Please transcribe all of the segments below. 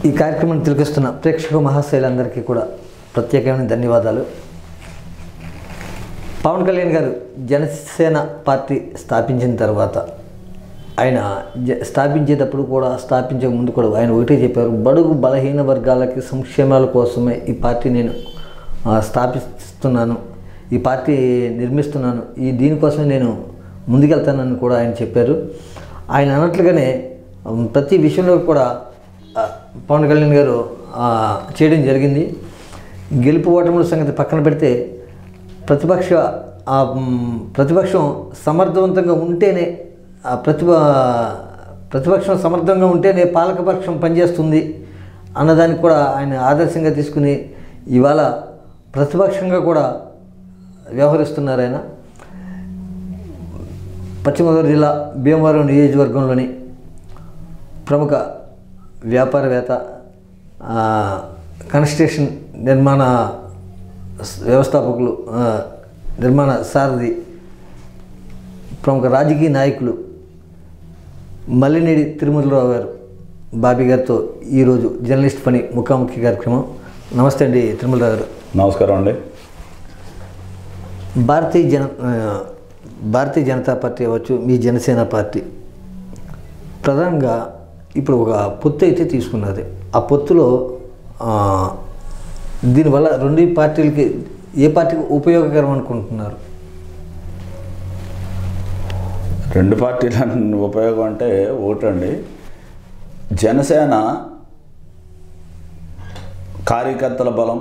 ఈ కార్యక్రమాన్ని తిలకిస్తున్న ప్రేక్షక మహాశైలందరికీ కూడా ప్రత్యేకమైన ధన్యవాదాలు పవన్ కళ్యాణ్ గారు జనసేన పార్టీ స్థాపించిన తర్వాత ఆయన జ- స్థాపించేటప్పుడు కూడా స్థాపించక ముందు కూడా ఆయన ఒకటే చెప్పారు బడుగు బలహీన వర్గాలకి సంక్షేమాల కోసమే ఈ పార్టీ నేను ఆ, స్థాపిస్తున్నాను ఈ పార్టీ నిర్మిస్తున్నాను ఈ దీనికోసమే నేను ముందుకెళ్తానని కూడా ఆయన చెప్పారు ఆయన అన్నట్లుగానే ఉమ్, ప్రతి విషయంలో కూడా ఆ, పవన్ కళ్యాణ్ గారు ఆ, చేయడం జరిగింది గెలుపు ఓటముల సంగతి పక్కన పెడితే ప్రతిపక్ష ఆ, మ్, ప్రతిపక్షం సమర్థవంతంగా ఉంటేనే ఆ ప్రతిభ ప్రతిపక్షం సమర్థంగా ఉంటేనే పాలకపక్షం పనిచేస్తుంది అన్నదానికి కూడా ఆయన ఆదర్శంగా తీసుకుని ఇవాళ ప్రతిపక్షంగా కూడా వ్యవహరిస్తున్నారు ఆయన పశ్చిమ గోదావరి జిల్లా భీమవరం నియోజకవర్గంలోని ప్రముఖ వ్యాపారవేత్త ఆ, కన్స్ట్రక్షన్ నిర్మాణ స్- వ్యవస్థాపకులు ఆ, నిర్మాణ సారథి ప్రముఖ రాజకీయ నాయకులు మల్లినేడి తిరుమలరావు గారు బాబీ గారితో ఈరోజు జర్నలిస్ట్ పని ముఖాముఖి కార్యక్రమం నమస్తే అండి తిరుమలరావు గారు నమస్కారం అండి భారతీయ జన ఆ, భారతీయ జనతా పార్టీ అవ్వచ్చు మీ జనసేన పార్టీ ప్రధానంగా ఇప్పుడు ఒక పొత్తు అయితే తీసుకున్నది ఆ పొత్తులో ఆ, దీనివల్ల రెండు పార్టీలకి ఏ పార్టీకి ఉపయోగకరం అనుకుంటున్నారు రెండు పార్టీల ఉపయోగం అంటే ఒకటండి జనసేన కార్యకర్తల బలం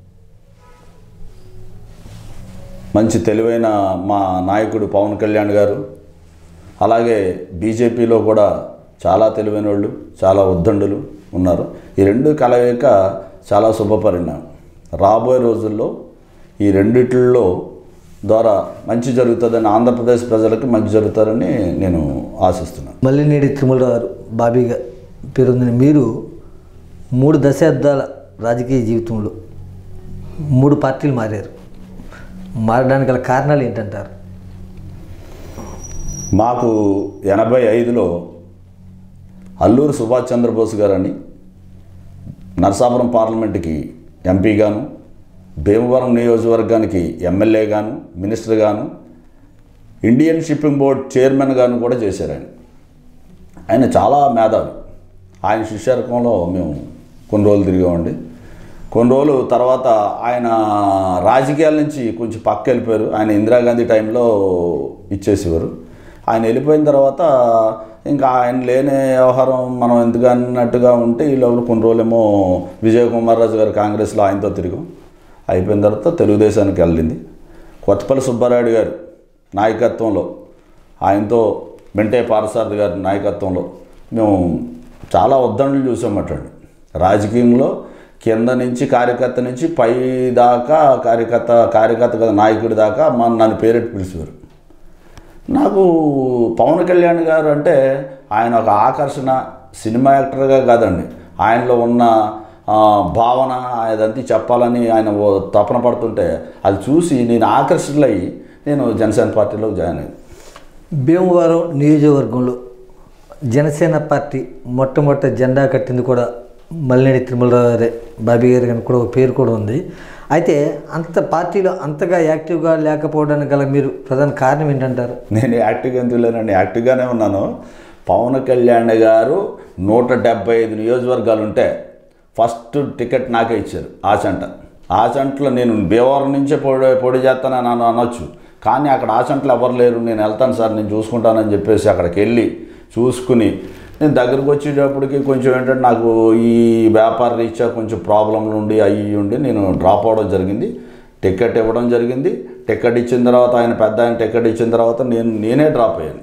మంచి తెలివైన మా నాయకుడు పవన్ కళ్యాణ్ గారు అలాగే బీజేపీలో కూడా చాలా తెలివైన వాళ్ళు చాలా ఉద్దండులు ఉన్నారు ఈ రెండు కలయిక చాలా శుభపరిణామం రాబోయే రోజుల్లో ఈ రెండిట్లో ద్వారా మంచి జరుగుతుందని ఆంధ్రప్రదేశ్ ప్రజలకి మంచి జరుగుతారని నేను ఆశిస్తున్నాను మల్లినేడి తిరుమలరావు గారు బాబీగా పేరొందిన మీరు మూడు దశాబ్దాల రాజకీయ జీవితంలో మూడు పార్టీలు మారారు మారడానికి గల కారణాలు ఏంటంటారు మాకు ఎనభై ఐదులో అల్లూరు సుభాష్ చంద్రబోస్ గారని నరసాపురం పార్లమెంట్కి ఎంపీగాను భీమవరం నియోజకవర్గానికి ఎమ్మెల్యేగాను మినిస్టర్గాను ఇండియన్ షిప్పింగ్ బోర్డ్ చైర్మన్ గాను కూడా చేశారు ఆయన ఆయన చాలా మేధావి ఆయన శిష్యరకంలో మేము కొన్ని రోజులు తిరిగామండి కొన్ని రోజులు తర్వాత ఆయన రాజకీయాల నుంచి కొంచెం పక్క వెళ్ళిపోయారు ఆయన ఇందిరాగాంధీ టైంలో ఇచ్చేసేవారు ఆయన వెళ్ళిపోయిన తర్వాత ఇంకా ఆయన లేని వ్యవహారం మనం ఎందుకు అన్నట్టుగా ఉంటే ఈ లోపల కొన్ని రోజులేమో విజయ్ కుమార్ రాజు గారు కాంగ్రెస్లో ఆయనతో తిరిగాం అయిపోయిన తర్వాత తెలుగుదేశానికి వెళ్ళింది కొత్తపల్లి సుబ్బారాయుడు గారు నాయకత్వంలో ఆయనతో మెంటే పారసారథి గారి నాయకత్వంలో మేము చాలా ఉద్దండులు చూసామటండి రాజకీయంలో కింద నుంచి కార్యకర్త నుంచి పై దాకా కార్యకర్త కార్యకర్త కదా నాయకుడి దాకా మన నన్ను పేరెట్టి పిలిచేవారు నాకు పవన్ కళ్యాణ్ గారు అంటే ఆయన ఒక ఆకర్షణ సినిమా యాక్టర్గా కాదండి ఆయనలో ఉన్న ఆ, భావన అదంతా చెప్పాలని ఆయన ఓ తపన పడుతుంటే అది చూసి నేను ఆకర్షితులయ్యి నేను జనసేన పార్టీలోకి జాయిన్ అయ్యాను భీమవరం నియోజకవర్గంలో జనసేన పార్టీ మొట్టమొదటి జెండా కట్టింది కూడా మల్లినేడి తిరుమలరావు గారే బాబీ గారి అని కూడా ఒక పేరు కూడా ఉంది అయితే అంత పార్టీలో అంతగా యాక్టివ్గా లేకపోవడానికి గల మీరు ప్రధాన కారణం ఏంటంటారు నేను యాక్టివ్గా ఎందుకు లేనండి యాక్టివ్గానే ఉన్నాను పవన్ కళ్యాణ్ గారు నూట డెబ్బై ఐదు నియోజకవర్గాలు ఉంటే ఫస్ట్ టికెట్ నాకే ఇచ్చారు ఆచంట ఆచంటలో నేను భీమవరం నుంచే పొడి పొడి చేస్తానని అని అనొచ్చు కానీ అక్కడ ఆచంటలు ఎవరు లేరు నేను వెళ్తాను సార్ నేను చూసుకుంటానని చెప్పేసి అక్కడికి వెళ్ళి చూసుకుని నేను దగ్గరకు వచ్చేటప్పటికి కొంచెం ఏంటంటే నాకు ఈ వ్యాపార రీత్యా కొంచెం ప్రాబ్లంలు ఉండి అయ్యి ఉండి నేను డ్రాప్ అవ్వడం జరిగింది టికెట్ ఇవ్వడం జరిగింది టికెట్ ఇచ్చిన తర్వాత ఆయన పెద్ద ఆయన టికెట్ ఇచ్చిన తర్వాత నేను నేనే డ్రాప్ అయ్యాను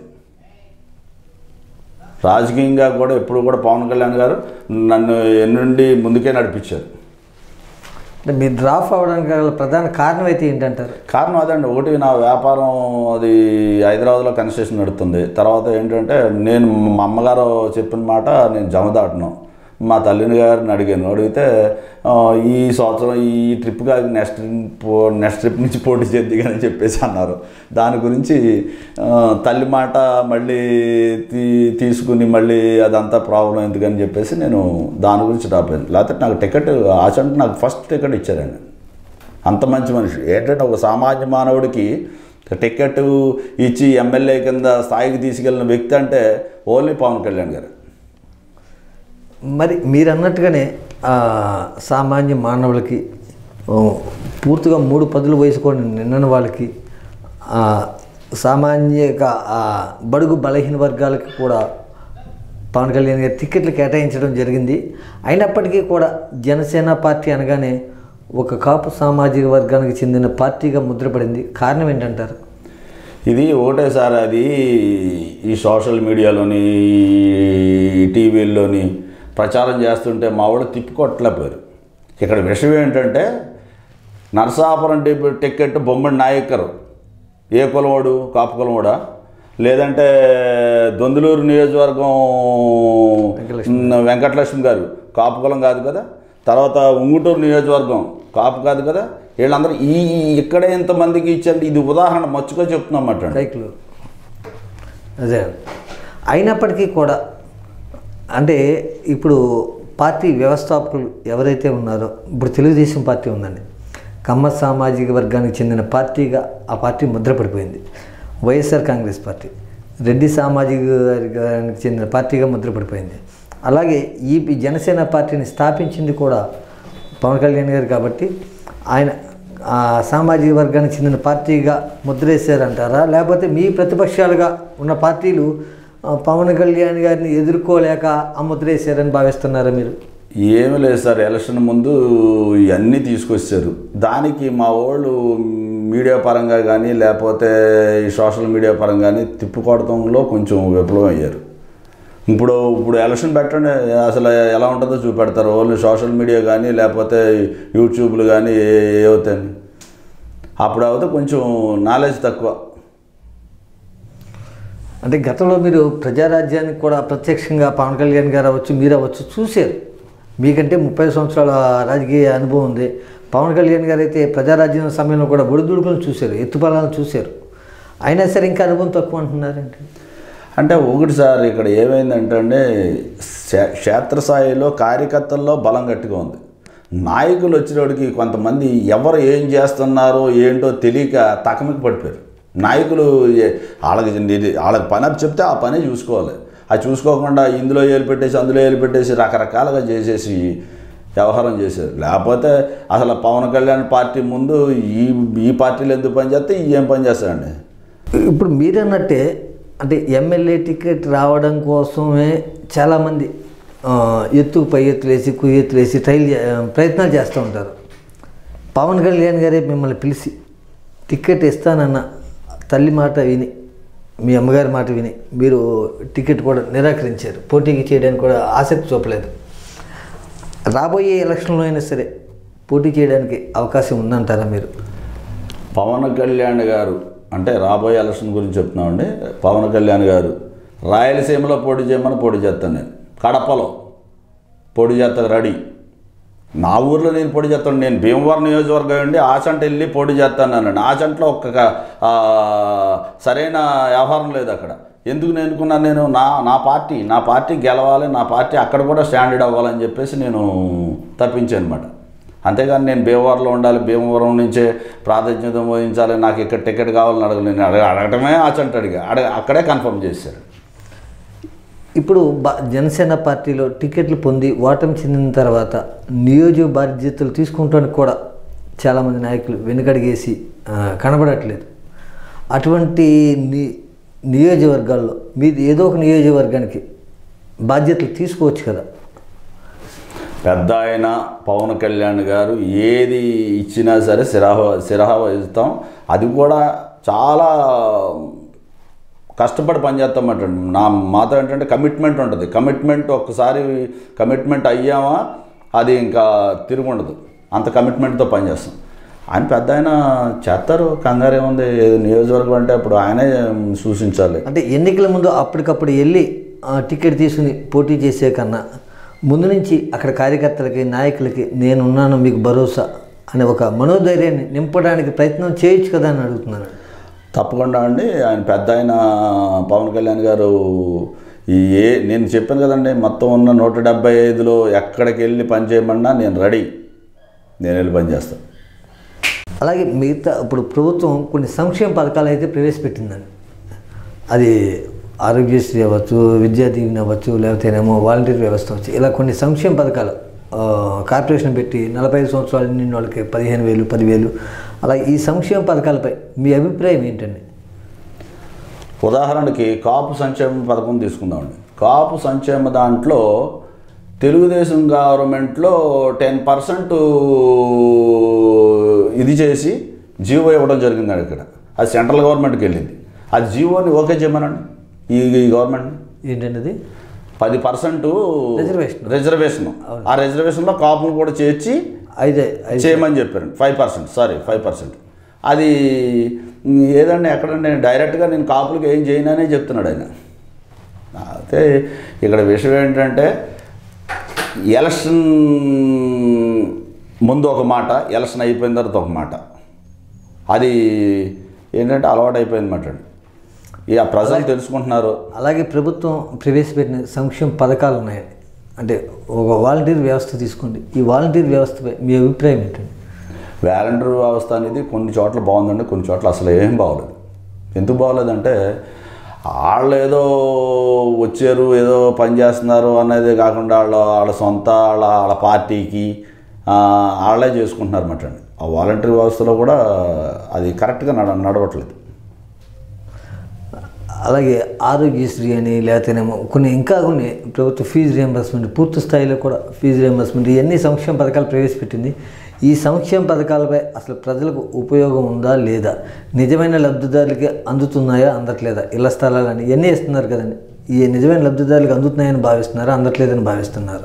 రాజకీయంగా కూడా ఎప్పుడు కూడా పవన్ కళ్యాణ్ గారు నన్ను ఎన్నుండి ముందుకే నడిపించారు అంటే మీరు డ్రాప్ అవ్వడానికి గల ప్రధాన కారణం అయితే ఏంటంటారు కారణం అదండి ఒకటి నా వ్యాపారం అది హైదరాబాద్లో కన్స్ట్రక్షన్ నడుస్తుంది తర్వాత ఏంటంటే నేను మా అమ్మగారు చెప్పిన మాట నేను జమ దాటను మా తల్లిని గారిని అడిగాను అడిగితే ఆ, ఈ సంవత్సరం ఈ ట్రిప్ కాదు నెక్స్ట్ నెక్స్ట్ ట్రిప్ నుంచి పోటీ చేద్ది అని చెప్పేసి అన్నారు దాని గురించి ఆ, తల్లి మాట మళ్ళీ తీ తీసుకుని మళ్ళీ అదంతా ప్రాబ్లం ఎందుకని చెప్పేసి నేను దాని గురించి డ్రాప్ అయ్యాను లేకపోతే నాకు టికెట్ ఆశ అంటే నాకు ఫస్ట్ టికెట్ ఇచ్చారండి అంత మంచి మనిషి ఏంటంటే ఒక సామాన్య మానవుడికి టికెట్ ఇచ్చి ఎమ్మెల్యే కింద స్థాయికి తీసుకెళ్ళిన వ్యక్తి అంటే ఓన్లీ పవన్ కళ్యాణ్ గారు మరి మీరు అన్నట్టుగానే ఆ, సామాన్య మానవులకి ఓ, పూర్తిగా మూడు పదుల వయసు కూడా నిన్న వాళ్ళకి ఆ, సామాన్యక ఆ, బడుగు బలహీన వర్గాలకి కూడా పవన్ కళ్యాణ్ గారు టికెట్లు కేటాయించడం జరిగింది అయినప్పటికీ కూడా జనసేన పార్టీ అనగానే ఒక కాపు సామాజిక వర్గానికి చెందిన పార్టీగా ముద్రపడింది కారణం ఏంటంటారు ఇది ఒకటే సార్ అది ఈ సోషల్ మీడియాలోని ఈ టీవీల్లోని ప్రచారం చేస్తుంటే మా వాడు తిప్పికొట్టలేకపోయారు ఇక్కడ విషయం ఏంటంటే నరసాపురం టి- టికెట్ బొమ్మడి నాయకరు ఏ కులవాడు కాపు కులవాడా లేదంటే దొందులూరు నియోజకవర్గం ఉమ్, వెంకటలక్ష్మి గారు కాపు కులం కాదు కదా తర్వాత ఉంగుటూరు నియోజకవర్గం కాపు కాదు కదా వీళ్ళందరూ ఈ ఈ- ఇక్కడే ఇంతమందికి ఇచ్చండి ఇది ఉదాహరణ మచ్చుగా చెప్తున్నమాట సైకిల్ అదే అయినప్పటికీ కూడా అంటే ఇప్పుడు పార్టీ వ్యవస్థాపకులు ఎవరైతే ఉన్నారో ఇప్పుడు తెలుగుదేశం పార్టీ ఉందండి కమ్మ సామాజిక వర్గానికి చెందిన పార్టీగా ఆ పార్టీ ముద్రపడిపోయింది వైఎస్ఆర్ కాంగ్రెస్ పార్టీ రెడ్డి సామాజిక వర్గానికి చెందిన పార్టీగా ముద్రపడిపోయింది అలాగే ఈ జనసేన పార్టీని స్థాపించింది కూడా పవన్ కళ్యాణ్ గారు కాబట్టి ఆయన ఆ సామాజిక వర్గానికి చెందిన పార్టీగా ముద్రేశారంటారా లేకపోతే మీ ప్రతిపక్షాలుగా ఉన్న పార్టీలు ఆ, పవన్ కళ్యాణ్ గారిని ఎదుర్కోలేక ఆ ముద్రేశారని భావిస్తున్నారా మీరు ఏమి లేదు సార్ ఎలక్షన్ ముందు ఇవన్నీ తీసుకొచ్చారు దానికి మా వాళ్ళు మీడియా పరంగా కానీ లేకపోతే ఈ సోషల్ మీడియా పరంగా కానీ తిప్పుకోవడంలో కొంచెం విఫలం అయ్యారు ఇప్పుడు ఇప్పుడు ఎలక్షన్ పెట్టండి అసలు ఎలా ఉంటుందో చూపెడతారు ఓన్లీ సోషల్ మీడియా కానీ లేకపోతే యూట్యూబ్లు కానీ ఏవతాయి అప్పుడు అయితే కొంచెం నాలెడ్జ్ తక్కువ అంటే గతంలో మీరు ప్రజారాజ్యానికి కూడా ప్రత్యక్షంగా పవన్ కళ్యాణ్ గారు అవ్వచ్చు మీరు అవ్వచ్చు చూశారు మీకంటే ముప్పై సంవత్సరాల రాజకీయ అనుభవం ఉంది పవన్ కళ్యాణ్ గారు అయితే ప్రజారాజ్యం సమయంలో కూడా ఒడిదుడుకులను చూశారు ఎత్తుపలాలను చూశారు అయినా సరే ఇంకా అనుభవం తక్కువ అంటున్నారంటే అంటే ఒకటి సార్ ఇక్కడ ఏమైందంటే అండి క్షే- క్షేత్రస్థాయిలో కార్యకర్తల్లో బలం గట్టిగా ఉంది నాయకులు వచ్చినోడికి కొంతమంది ఎవరు ఏం చేస్తున్నారో ఏంటో తెలియక తకమికి పడిపోయారు నాయకులు ఏ- వాళ్ళకి ఇది- వాళ్ళకి పని అప్పు చెప్తే ఆ పనే చూసుకోవాలి అది చూసుకోకుండా ఇందులో ఏలు పెట్టేసి అందులో ఏలు పెట్టేసి రకరకాలుగా చేసేసి వ్యవహారం చేశారు లేకపోతే అసలు పవన్ కళ్యాణ్ పార్టీ ముందు ఈ ఈ పార్టీలు ఎందుకు పని చేస్తే ఈ ఏం పని చేస్తారండి ఇప్పుడు మీరన్నట్టే అంటే ఎమ్మెల్యే టికెట్ రావడం కోసమే చాలామంది ఆ, ఎత్తుకు పై ఎత్తులు వేసి కుయ్యి ఎత్తులు వేసి ట్రైల్ చే- ప్రయత్నాలు చేస్తూ ఉంటారు పవన్ కళ్యాణ్ గారే మిమ్మల్ని పిలిచి టికెట్ ఇస్తానన్న తల్లి మాట విని మీ అమ్మగారి మాట విని మీరు టికెట్ కూడా నిరాకరించారు పోటీకి చేయడానికి కూడా ఆసక్తి చూపలేదు రాబోయే ఎలక్షన్లో అయినా సరే పోటీ చేయడానికి అవకాశం ఉందంటారా మీరు పవన్ కళ్యాణ్ గారు అంటే రాబోయే ఎలక్షన్ గురించి చెప్తున్నామండి పవన్ కళ్యాణ్ గారు రాయలసీమలో పోటీ చేయమని పోటీ చేస్తాను నేను కడపలో పోటీ చేస్తాను రెడీ నా ఊర్లో నేను పోటీ చేస్తాను నేను భీమవరం నియోజకవర్గం అండి ఆచంట వెళ్ళి పోటీ చేస్తానండి ఆచంటలో ఒక్క ఆ, సరైన వ్యవహారం లేదు అక్కడ ఎందుకు నేను అనుకున్నాను నేను నా నా పార్టీ నా పార్టీ గెలవాలి నా పార్టీ అక్కడ కూడా స్టాండర్డ్ అవ్వాలని చెప్పేసి నేను తప్పించాను అనమాట అంతేగాని నేను భీమవరంలో ఉండాలి భీమవరం నుంచే ప్రాధాన్యత వహించాలి నాకు ఇక్కడ టికెట్ కావాలని అడగ నేను అడగ అడగటమే ఆచంట అడిగా అడగ అక్కడే కన్ఫర్మ్ చేశారు ఇప్పుడు బ- జనసేన పార్టీలో టికెట్లు పొంది ఓటమి చెందిన తర్వాత నియోజక బాధ్యతలు తీసుకుంటానికి కూడా చాలామంది నాయకులు వెనుకడిగేసి ఆ, కనబడట్లేదు అటువంటి ని నియోజకవర్గాల్లో మీది ఏదో ఒక నియోజకవర్గానికి బాధ్యతలు తీసుకోవచ్చు కదా పెద్ద ఆయన పవన్ కళ్యాణ్ గారు ఏది ఇచ్చినా సరే సిరాహ సిరాహ ఇస్తాం అది కూడా చాలా కష్టపడి పనిచేస్తామంట నా మాతో ఏంటంటే కమిట్మెంట్ ఉంటుంది కమిట్మెంట్ ఒక్కసారి కమిట్మెంట్ అయ్యామా అది ఇంకా తిరిగి ఉండదు అంత కమిట్మెంట్తో పనిచేస్తాం ఆయన పెద్ద ఆయన చేస్తారు కంగారు ఏముంది ఏదో నియోజకవర్గం అంటే అప్పుడు ఆయనే సూచించాలి అంటే ఎన్నికల ముందు అప్పటికప్పుడు వెళ్ళి ఆ, టికెట్ తీసుకుని పోటీ చేసే కన్నా ముందు నుంచి అక్కడ కార్యకర్తలకి నాయకులకి నేనున్నాను మీకు భరోసా అనే ఒక మనోధైర్యాన్ని నింపడానికి ప్రయత్నం చేయొచ్చు కదా అని అడుగుతున్నాను తప్పకుండా అండి ఆయన పెద్ద ఆయన పవన్ కళ్యాణ్ గారు ఈ ఏ నేను చెప్పాను కదండి మొత్తం ఉన్న నూట డెబ్బై ఐదులో ఎక్కడికి వెళ్ళి పని చేయమన్నా నేను రెడీ నేను వెళ్ళి పని చేస్తాను అలాగే మిగతా ఇప్పుడు ప్రభుత్వం కొన్ని సంక్షేమ పథకాలు అయితే ప్రవేశపెట్టిందండి అది ఆరోగ్యశ్రీ అవ్వచ్చు విద్యా దీవెన అవ్వచ్చు లేకపోతేనేమో వాలంటీర్ వ్యవస్థ అవ్వచ్చు ఇలా కొన్ని సంక్షేమ పథకాలు ఆ, కార్పొరేషన్ పెట్టి నలభై ఐదు సంవత్సరాలు నిన్న వాళ్ళకి పదిహేను వేలు పదివేలు అలా ఈ సంక్షేమ పథకాలపై మీ అభిప్రాయం ఏంటండి ఉదాహరణకి కాపు సంక్షేమ పథకం తీసుకుందామండి కాపు సంక్షేమ దాంట్లో తెలుగుదేశం గవర్నమెంట్లో టెన్ పర్సెంట్ ఇది చేసి జీవో ఇవ్వడం జరిగిందండి ఇక్కడ అది సెంట్రల్ గవర్నమెంట్కి వెళ్ళింది అది జీవోని ఓకే చేయమనండి ఈ ఈ గవర్నమెంట్ ఏంటండి అది పది పర్సెంట్ Reservation. రిజర్వేషన్ ఆ రిజర్వేషన్లో కాపును కూడా చేర్చి అయితే అయితే చేయమని చెప్పారు five percent sorry five percent అది ఉమ్, ఏదండి ఎక్కడండి డైరెక్ట్గా నేను కాపులకి ఏం చేయననే చెప్తున్నాడు ఆయన అయితే ఇక్కడ విషయం ఏంటంటే ఎలక్షన్ ముందు ఒక మాట ఎలక్షన్ అయిపోయిన తర్వాత ఒక మాట అది ఏంటంటే అలవాటు అయిపోయింది మాట అండి ఇక ప్రజలు తెలుసుకుంటున్నారు అలాగే ప్రభుత్వం ప్రవేశపెట్టిన సంక్షేమ పథకాలు ఉన్నాయండి అంటే ఒక వాలంటీర్ వ్యవస్థ తీసుకోండి ఈ వాలంటీర్ వ్యవస్థపై మీ అభిప్రాయం ఏంటండి వాలంటీర్ వ్యవస్థ అనేది కొన్ని చోట్ల బాగుందండి కొన్ని చోట్ల అసలు ఏం బాగోలేదు ఎందుకు బాగోలేదంటే వాళ్ళు ఏదో వచ్చారు ఏదో పని చేస్తున్నారు అనేది కాకుండా వాళ్ళ వాళ్ళ సొంత వాళ్ళ వాళ్ళ పార్టీకి ఆ, వాళ్ళే చేసుకుంటున్నారు అన్నమాట అండి ఆ వాలంటీర్ వ్యవస్థలో కూడా అది కరెక్ట్గా నడ నడవట్లేదు అలాగే ఆరోగ్యశ్రీ అని లేకపోతేనేమో కొన్ని ఇంకా కొన్ని ప్రభుత్వ ఫీజు రియంబర్స్మెంట్ పూర్తి స్థాయిలో కూడా ఫీజు రియంబర్స్మెంట్ ఇవన్నీ సంక్షేమ పథకాలు ప్రవేశపెట్టింది ఈ సంక్షేమ పథకాలపై అసలు ప్రజలకు ఉపయోగం ఉందా లేదా నిజమైన లబ్ధిదారులకి అందుతున్నాయా అందట్లేదా ఇళ్ల స్థలాలని ఇవన్నీ ఇస్తున్నారు కదండి ఈ నిజమైన లబ్ధిదారులకు అందుతున్నాయని భావిస్తున్నారా అందట్లేదని భావిస్తున్నారు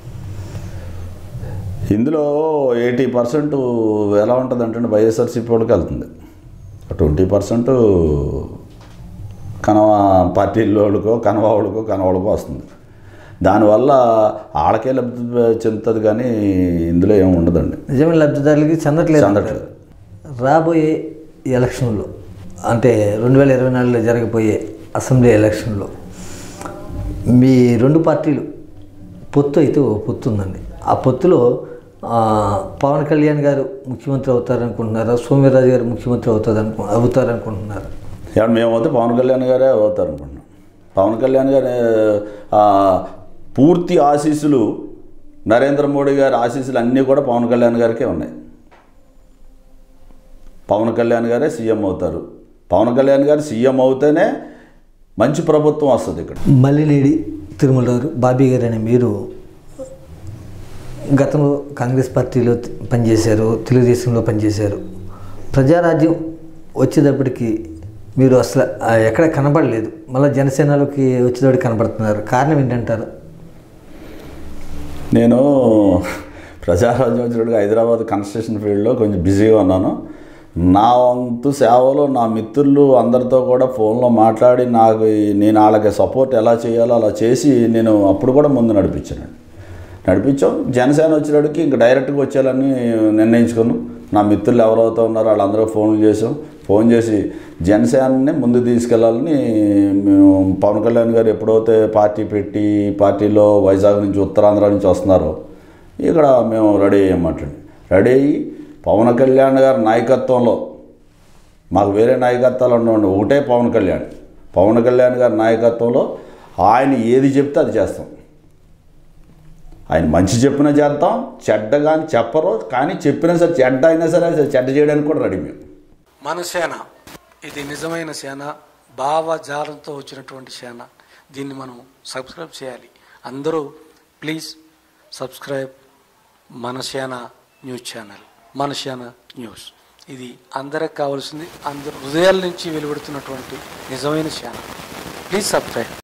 ఇందులో ఎయిటీ పర్సెంట్ ఎలా ఉంటుంది అంటే వైఎస్ఆర్సీపీ వాళ్ళకి వెళ్తుంది ట్వంటీ పర్సెంట్ కనవ పార్టీలోళ్ళకో కనవ వాళ్ళకో కనవాళ్ళకో వస్తుంది దానివల్ల ఆడకే లబ్ధి చెందుతుంది కానీ ఇందులో ఏమి ఉండదండి నిజమైన లబ్ధిదారులకి చెందట్లేదు చెందట్లేదు. రాబోయే ఎలక్షన్లో అంటే రెండు వేల ఇరవై నాలుగులో జరగబోయే అసెంబ్లీ ఎలక్షన్లో మీ రెండు పార్టీలు పొత్తు అయితే ఓ పొత్తు ఉందండి ఆ పొత్తులో ఆ, పవన్ కళ్యాణ్ గారు ముఖ్యమంత్రి అవుతారనుకుంటున్నారా సోమ్యరాజు గారు ముఖ్యమంత్రి అవుతారనుకు అవుతారనుకుంటున్నారా ఇక్కడ మేమైతే పవన్ కళ్యాణ్ గారే అవుతారు అనుకుంటున్నాం పవన్ కళ్యాణ్ గారి ఆ, పూర్తి ఆశీస్సులు నరేంద్ర మోడీ గారి ఆశీస్సులు అన్నీ కూడా పవన్ కళ్యాణ్ గారికే ఉన్నాయి పవన్ కళ్యాణ్ గారే సీఎం అవుతారు పవన్ కళ్యాణ్ గారు సీఎం అవుతేనే మంచి ప్రభుత్వం వస్తుంది ఇక్కడ మల్లినేడి తిరుమలరావు బాబీ గారు అని మీరు గతంలో కాంగ్రెస్ పార్టీలో పనిచేశారు తెలుగుదేశంలో పనిచేశారు ప్రజారాజ్యం వచ్చేటప్పటికి మీరు అసలు ఆ, ఎక్కడ కనబడలేదు మళ్ళీ జనసేనలోకి వచ్చేటప్పటికి కనబడుతున్నారు కారణం ఏంటంటారు నేను ప్రజారాజ్యం వచ్చినట్టుగా హైదరాబాద్ కన్స్ట్రక్షన్ ఫీల్డ్లో కొంచెం బిజీగా ఉన్నాను నా వంతు సేవలో నా మిత్రులు అందరితో కూడా ఫోన్లో మాట్లాడి నాకు ఈ- నేను వాళ్ళకి సపోర్ట్ ఎలా చేయాలో అలా చేసి నేను అప్పుడు కూడా ముందు నడిపించాను నడిపించాం జనసేన వచ్చినడికి ఇంక డైరెక్ట్గా వచ్చేయాలని నిర్ణయించుకున్నాం నా మిత్రులు ఎవరైతే ఉన్నారో వాళ్ళందరూ ఫోన్లు చేసాం ఫోన్ చేసి జనసేనని ముందు తీసుకెళ్లాలని మేము పవన్ కళ్యాణ్ గారు ఎప్పుడైతే పార్టీ పెట్టి పార్టీలో వైజాగ్ నుంచి ఉత్తరాంధ్ర నుంచి వస్తున్నారో ఇక్కడ మేము రెడీ అయ్యామటండి రెడీ అయ్యి పవన్ కళ్యాణ్ గారి నాయకత్వంలో మాకు వేరే నాయకత్వాలు ఉండవండి ఒకటే పవన్ కళ్యాణ్ పవన్ కళ్యాణ్ గారి నాయకత్వంలో ఆయన ఏది చెప్తే అది చేస్తాం ఆయన మంచి చెప్పినా చేద్దాం చెడ్డ కానీ చెప్పరు కానీ చెప్పినా సరే చెడ్డ అయినా సరే చెడ్డ చేయడానికి కూడా రెడీ మేము మన సేన ఇది నిజమైన సేన భావజాలంతో వచ్చినటువంటి సేన దీన్ని మనం సబ్స్క్రైబ్ చేయాలి అందరూ ప్లీజ్ సబ్స్క్రైబ్ మన సేన న్యూస్ ఛానల్ మన సేన న్యూస్ ఇది అందరికి కావాల్సింది అందరు హృదయాల నుంచి వెలువడుతున్నటువంటి నిజమైన సేన ప్లీజ్ సబ్స్క్రైబ్